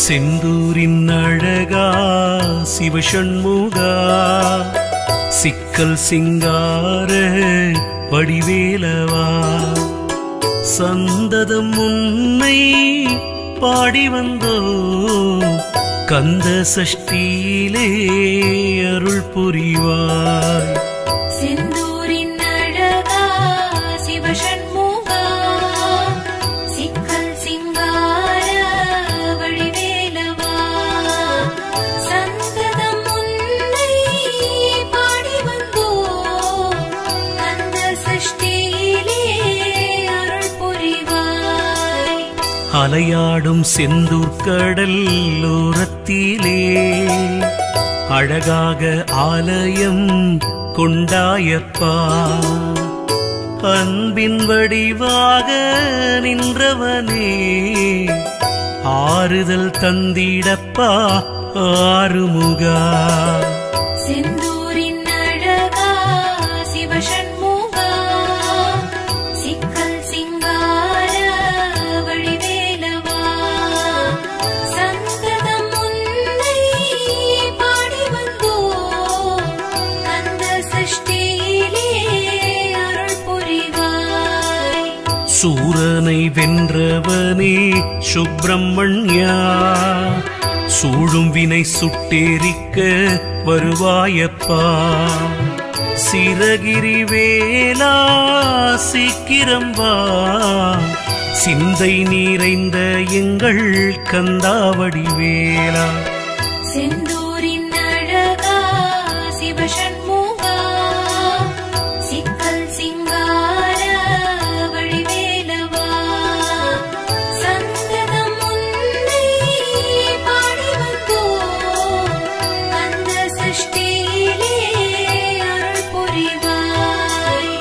செந்தூரின் அழகா சிவஷண்முகா சிக்கல் சிங்கார வடிவேலவா சந்ததம் உன்னை பாடி வந்தோ கந்த சஷ்டியிலே அருள் புரிவாய் செந்தூரின் அழகா சிவஷண்முகா சிக்கல் சிங்கார வடிவேலவா சந்ததம் உன்னை பாடி வந்தோ கந்த சஷ்டியிலே அருள் புரிவாய் அலையாடும் செந்தூர் கடல் ஓரத்திலே அழகாக ஆலயம் கொண்டாயப்பா அன்பின் வடிவாக நின்றவனே ஆறுதல் தந்திடப்பா ஆறுமுகா செந்தூரின் அழகா சிவஷண்முகா சிக்கல் சிங்கார வழிவேலவா சந்ததம் உன்னை பாடி வந்தோ கந்த சஷ்டியிலே அருள் புரிவாய் சூரனை வென்றவனே சுப்பிரமணியா சூழும் வினை சுட்டேரிக்க வருவாயப்பா சிறகிரி வேலா சீக்கிரம் வா சிந்தை நிறைந்த எங்கள் கந்தாவடி வேலா செந்தூரின் அழகா சிவஷண்முகா சிக்கல் சிங்கார வழிவேலவா சந்ததம் உன்னை பாடி வந்தோ கந்த சஷ்டியிலே அருள் புரிவாய்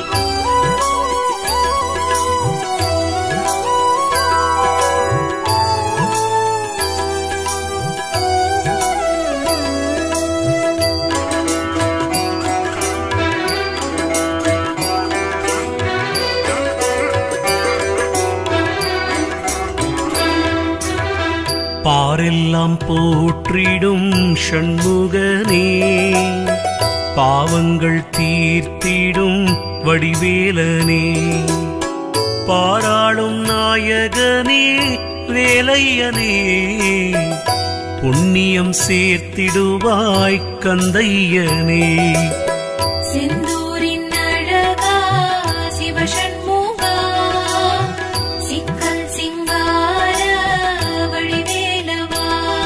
பாரெல்லாம் போற்றிடும் ஷண்முகனே பாவங்கள் தீர்த்திடும் வடிவேலனே பாராளும் நாயகனே வேலையனே புண்ணியம் சேர்த்திடுவாய் கந்தையனே செந்தூரின் அழகா சிவஷண்முகா சிக்கல் சிங்கார வழிவேலவா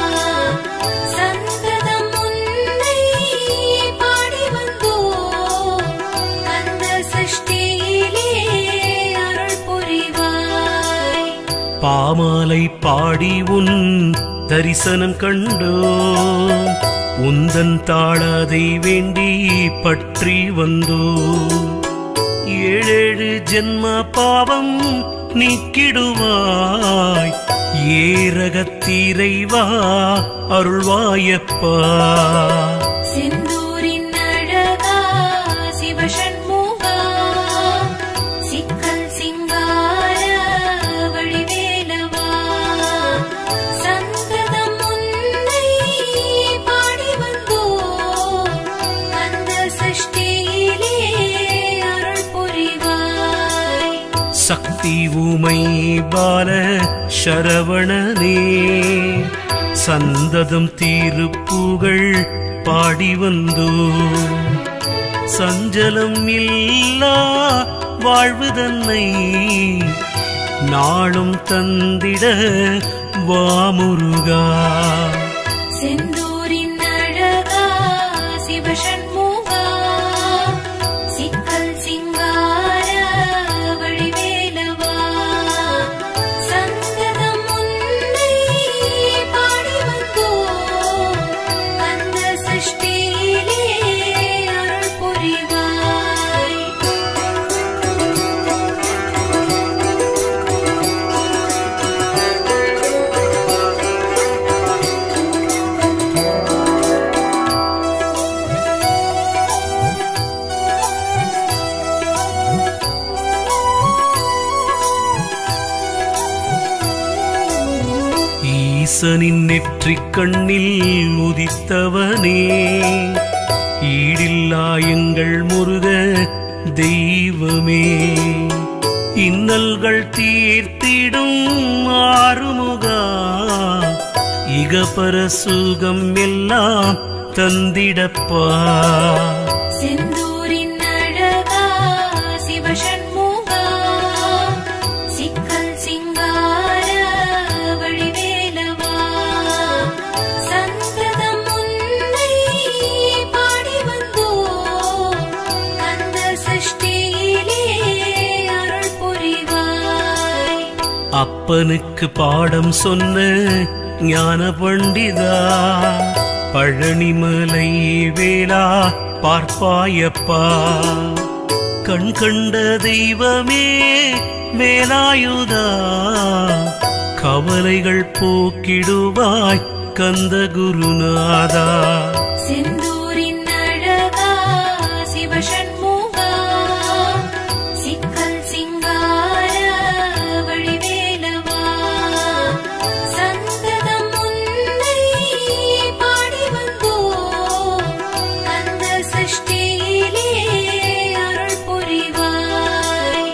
சந்ததம் உன்னை பாடி வந்தோ கந்த சஷ்டியிலே அருள் புரிவாய் பாமாலை பாடி உன் தரிசனம் கண்டோ உந்தன் தாழாதை வேண்டி பற்றி வந்தோ ஏழேழு ஜென்ம பாவம் நீக்கிடுவாய் ஏரகத்தீரைவா அருள்வாயப்பா செந்தூரின் அழகா சிவஷண்முகா சிக்கல் சிங்கார வழிவேலவா சந்ததம் உன்னை பாடி வந்தோ கந்த சஷ்டியிலே அருள் புரிவாய் சக்தி உமை பால சரவணனே சந்ததம் தீருப்புகள் பாடி வந்தோ சஞ்சலம் இல்லா வாழ்வு தன்னை நாளும் தந்திட வாமுருகா செந்தூரின் அழகா சிவஷண்முகா சிக்கல் சிங்கார வழிவேலவா சந்ததம் உன்னை பாடி வந்தோ கந்த சஷ்டியிலே அருள் புரிவாய் ஈசனின் நெற்றிக் கண்ணில் உதித்தவனே ஈடில்லா எங்கள் முருக தெய்வமே இன்னல்கள் தீர்த்திடும் ஆறுமுகா இகபர சுகம் எல்லாம் தந்திடப்பா செந்தூரின் அழகா சிவசண்முகா சிக்கல் சிங்கார வழிவேலவா சந்ததம் உன்னை பாடி வந்தோ அந்த சஷ்டியிலே அருள் புரிவாய் அப்பனுக்கு பாடம் சொன்ன ஞான பண்டிதா பழனிமலை வேளா பார்ப்பாயப்பா கண் கண்ட தெய்வமே வேலாயுதா கவலைகள் போக்கிடுவாய் கந்த குருநாதா செந்தூரின் அழகா சிவசண்முகா சிக்கல் சிங்கார வழிவேலவா சந்ததம் உன்னை பாடி வந்தோ அந்த சஷ்டியிலே அருள் புரிவாய்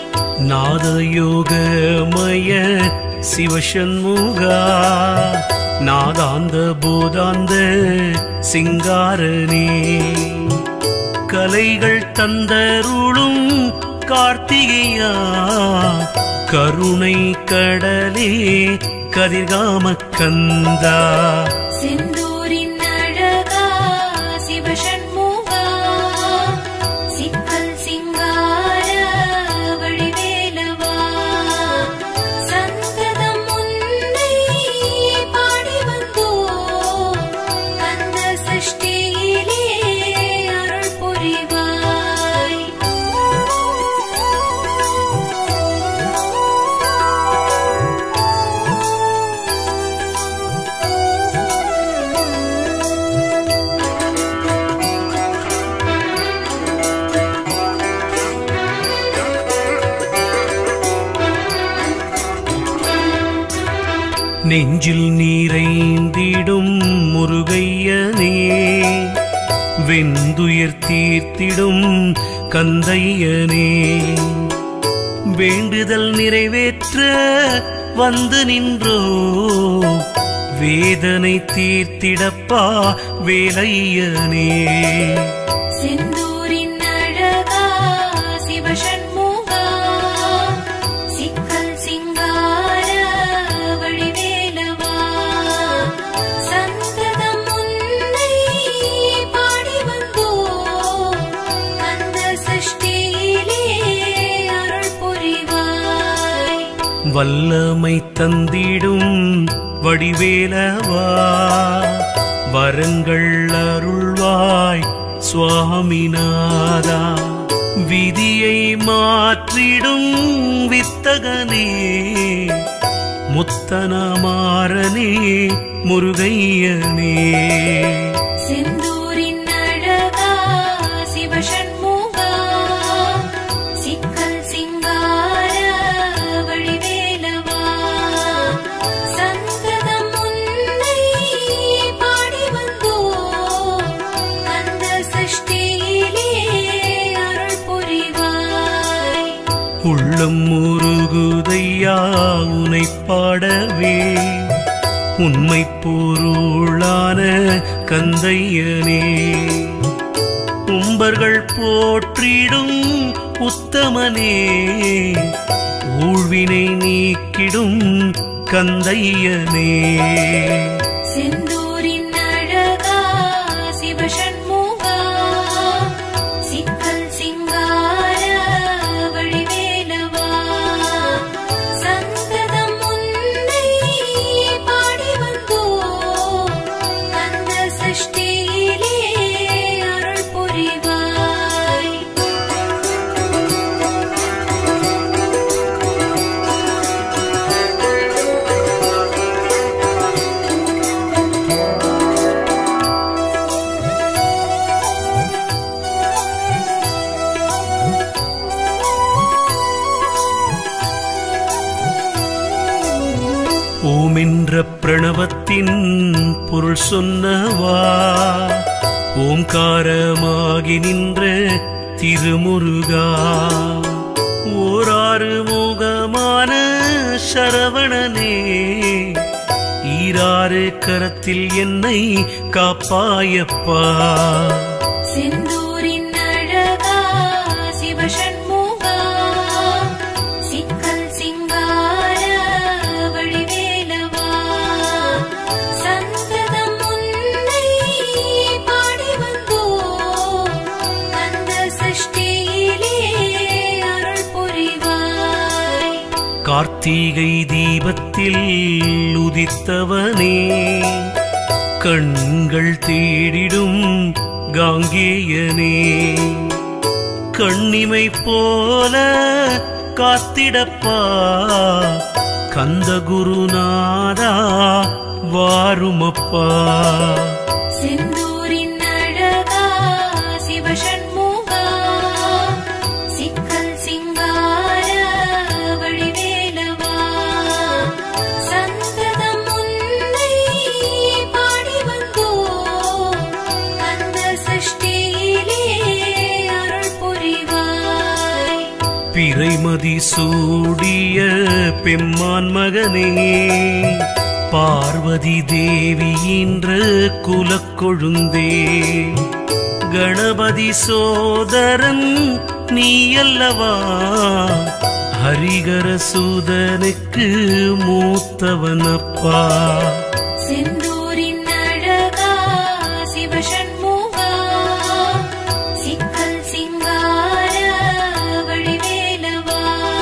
நாதயோகமய சிவசண்முகா நாதாந்த போதாந்த சிங்காரனே கலைகள் தந்தருளும் கார்த்திகையா கருணை கடலே கதிர்காம கந்தா செந்தூரின் அழகா சிவசண்முகா சிக்கல் சிங்கார வழிவேலவா சந்ததம் உன்னை பாடி வந்தோ அந்த சஷ்டியிலே அருள் புரிவாய் நெஞ்சில் நீரைந்திடும் முருகையனே வெந்துயிர் தீர்த்திடும் கந்தையனே வேண்டுதல் நிறைவேற்ற வந்து நின்றோ வேதனை தீர்த்திடப்பா வேலையனே செந்தூரின் அழகா சிவசண்முகா சிக்கல் சிங்கார வழிவேலவா சந்ததம் உன்னை பாடி வந்தோ அந்த சஷ்டியிலே அருள் புரிவாய் வல்லமை தந்திடும் வடிவேலவா வரங்கள் அருள்வாய் சுவாமிநாதா விதியை மாற்றிடும் வித்தகனே முத்தனமாறனே முருகையனே செந்தூரின் அழகா சிவசண்முகா சிக்கல் சிங்கார வழிவேலவா சந்ததம் உன்னை பாடி வந்தோ அந்த சஷ்டியிலே அருள் புரிவாய் உள்ளம் முருகுதையா உனை பாடவே உண்மை பொருளான கந்தையனே உம்பர்கள் போற்றிடும் உத்தமனே ஊழ்வினை நீக்கிடும் கந்தையனே செந்தூரின் அழகா சிவசண்முகா சிக்கல் சிங்கார வழிவேலவா சந்ததம் உன்னை பாடி வந்தோ அந்த சஷ்டியிலே அருள் புரிவாய் ஓம் என்ற பிரணவத்தின் பொருள் சொன்னவா ஓம்காரமாகி நின்ற திருமுருகா ஓராறு முகமான சரவணனே ஈராறு கரத்தில் என்னை காப்பாயப்பா செந்தூரின் அழகா சிவசண்முகா சிக்கல் சிங்கார வழிவேலவா சந்ததம் உன்னை பாடி வந்தோ கந்த சஷ்டியிலே அருள் புரிவாய் கார்த்திகை தீபத்தில் உதித்தவனே கண்கள் தேடிடும் காங்கேயனே கண்ணிமை போல காத்திடப்பா கந்த குருநாதா வாருமப்பா செந்தூரின் அழகா சிவசண்முகா சிக்கல் சிங்கார வழிவேலவா சந்ததம் உன்னை பாடி வந்தோ கந்த சஷ்டியிலே அருள் புரிவாய் பிறைமதி சூடிய பெம்மான் மகனே பார்வதி தேவியின்ற குலக்கொழுந்தே கணபதி சோதரன் நீயல்லவா ஹரிகர சூதனுக்கு மூத்தவனப்பா செந்தூரின் அழகா சிவசண்முகா சிக்கல் சிங்கார வழிவேலவா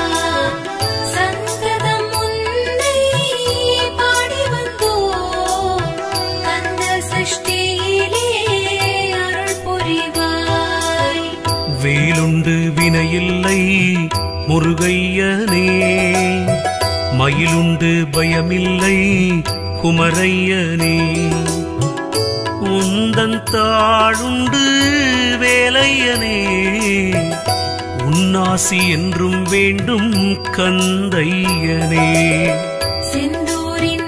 சந்ததம் உன்னை பாடி வந்தோ கந்த சஷ்டியிலே அருள் புரிவாய் வேலுண்டு வினையில்லை முருகையனே மயிலுண்டு பயமில்லை குமரையனே உந்தன் தாளுண்டு வேலையனே உன்னாசி என்றும் வேண்டும் கந்தையனே செந்தூரின்